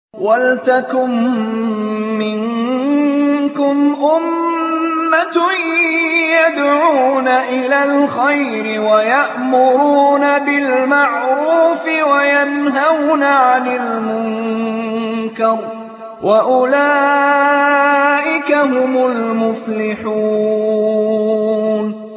وَلْتَكُن مِّنكُمْ أُمَّةٌ يَدْعُونَ إِلَى الْخَيْرِ وَيَأْمُرُونَ بِالْمَعْرُوفِ وَيَنْهَوْنَ عَنِ الْمُنكَرِ ۚ وَأُولَٰئِكَ هُمُ الْمُفْلِحُونَ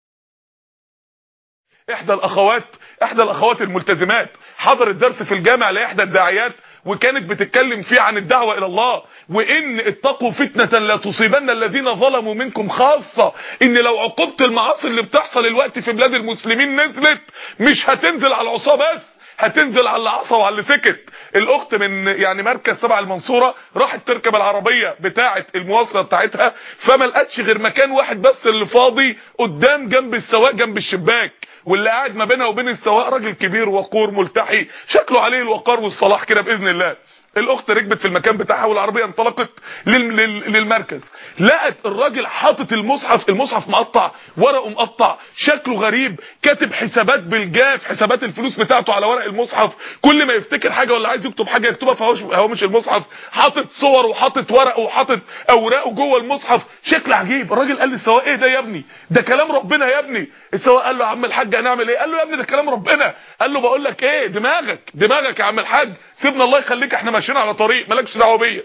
احدى الاخوات احدى الاخوات الملتزمات حضرت درس في الجامع لاحدى الداعيات وكانت بتتكلم فيه عن الدعوة الى الله وان اتقوا فتنة لا تصيبن الذين ظلموا منكم خاصة ان لو عقوبة المعاصي اللي بتحصل الوقت في بلاد المسلمين نزلت مش هتنزل على العصاه بس هتنزل على اللي عصى وعلى اللي سكت الاخت من يعني مركز تبع المنصوره راحت تركب العربيه بتاعه المواصله بتاعتها فما لقتش غير مكان واحد بس اللي فاضي قدام جنب السواق جنب الشباك واللي قاعد ما بينها وبين السواق راجل كبير وقور ملتحي شكله عليه الوقار والصلاح كده باذن الله الاخت ركبت في المكان بتاعها والعربيه انطلقت لل... لل... للمركز لقت الراجل حاطط المصحف المصحف مقطع ورقه مقطع شكله غريب كاتب حسابات بالجاف حسابات الفلوس بتاعته على ورق المصحف كل ما يفتكر حاجه ولا عايز يكتب حاجه يكتبها في هوامش المصحف حاطط صور وحاطط ورق وحاطط اوراقه جوه المصحف شكل عجيب الراجل قال للسواق ايه ده يا ابني ده كلام ربنا يا ابني السواق قال له يا عم الحاج هنعمل ايه قال له يا ابني ده كلام ربنا قال له بقول لك ايه دماغك دماغك يا عم الحاج سيبنا الله يخليك احنا ماشيين على طريق مالكش دعوه بيا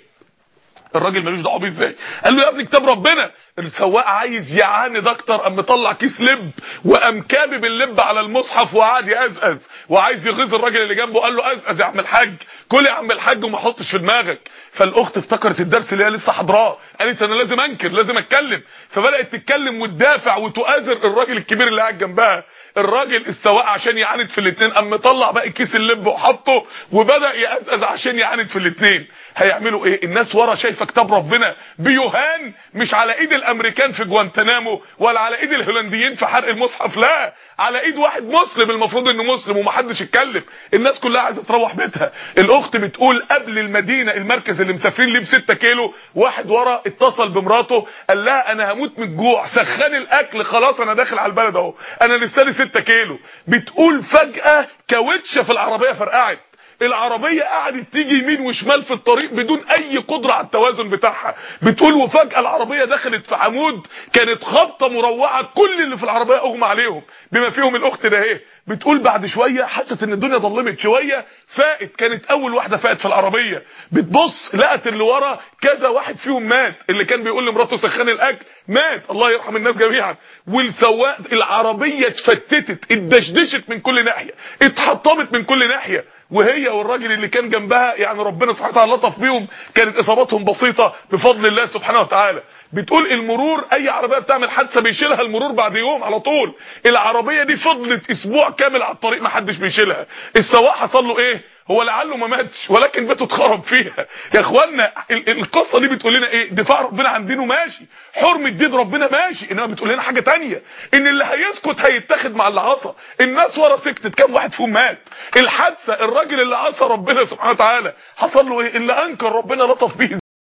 الراجل ملوش دعوه بيه ازاي قال له يا ابني كتاب ربنا السواق عايز يعاند اكتر قام مطلع كيس لب وقام كابب اللب على المصحف وقعد يقزقز وعايز يغيظ الراجل اللي جنبه قال له قزقز يا عم الحاج كل يا عم الحاج وما حطش في دماغك فالاخت افتكرت الدرس اللي هي لسه حضراه قالت انا لازم انكر لازم اتكلم فبدات تتكلم وتدافع وتؤازر الراجل الكبير اللي قاعد جنبها الراجل السواق عشان يعاند في الاثنين قام مطلع باقي كيس اللب وحطه وبدا يقزقز عشان يعاند في الاثنين هيعملوا ايه الناس ورا شايفه كتاب ربنا بيهان مش على ايد الامريكان في جوانتنامو ولا على ايد الهولنديين في حرق المصحف لا على ايد واحد مسلم المفروض انه مسلم ومحدش يتكلم الناس كلها عايزه تروح بيتها الاخت بتقول قبل المدينه المركز اللي مسافرين ليه ب 6 كيلو واحد ورا اتصل بمراته قال لها انا هموت من الجوع سخني الاكل خلاص انا داخل على البلد اهو انا لسه لي 6 كيلو بتقول فجاه كاوتشه في العربيه فرقعت العربية قعدت تيجي يمين وشمال في الطريق بدون اي قدرة على التوازن بتاعها بتقول وفجأة العربية دخلت في عمود كانت خبطة مروعة كل اللي في العربية اغمى عليهم بما فيهم الاخت ده اهي بتقول بعد شوية حست ان الدنيا ظلمت شوية فاقت كانت اول واحدة فاقت في العربية بتبص لقت اللي ورا كذا واحد فيهم مات اللي كان بيقول لمراته سخن الاكل مات الله يرحم الناس جميعا والسواق العربية اتفتتت اتدشدشت من كل ناحية اتحطمت من كل ناحية وهي والراجل اللي كان جنبها يعني ربنا سبحانه وتعالى لطف بيهم كانت اصاباتهم بسيطه بفضل الله سبحانه وتعالى بتقول المرور اي عربيه بتعمل حادثه بيشيلها المرور بعد يوم على طول العربيه دي فضلت اسبوع كامل على الطريق ما حدش بيشيلها السواق حصل له ايه هو لعله ما ماتش ولكن بيته اتخرب فيها يا اخوانا القصه دي بتقول لنا ايه دفاع ربنا عن دينه ماشي حرمه دين ربنا ماشي انما بتقول لنا حاجه تانية ان اللي هيسكت هيتاخد مع اللي عصى الناس ورا سكتت كام واحد فيهم مات الحادثه الراجل اللي عصى ربنا سبحانه وتعالى حصل له ايه اللي انكر ربنا لطف بيه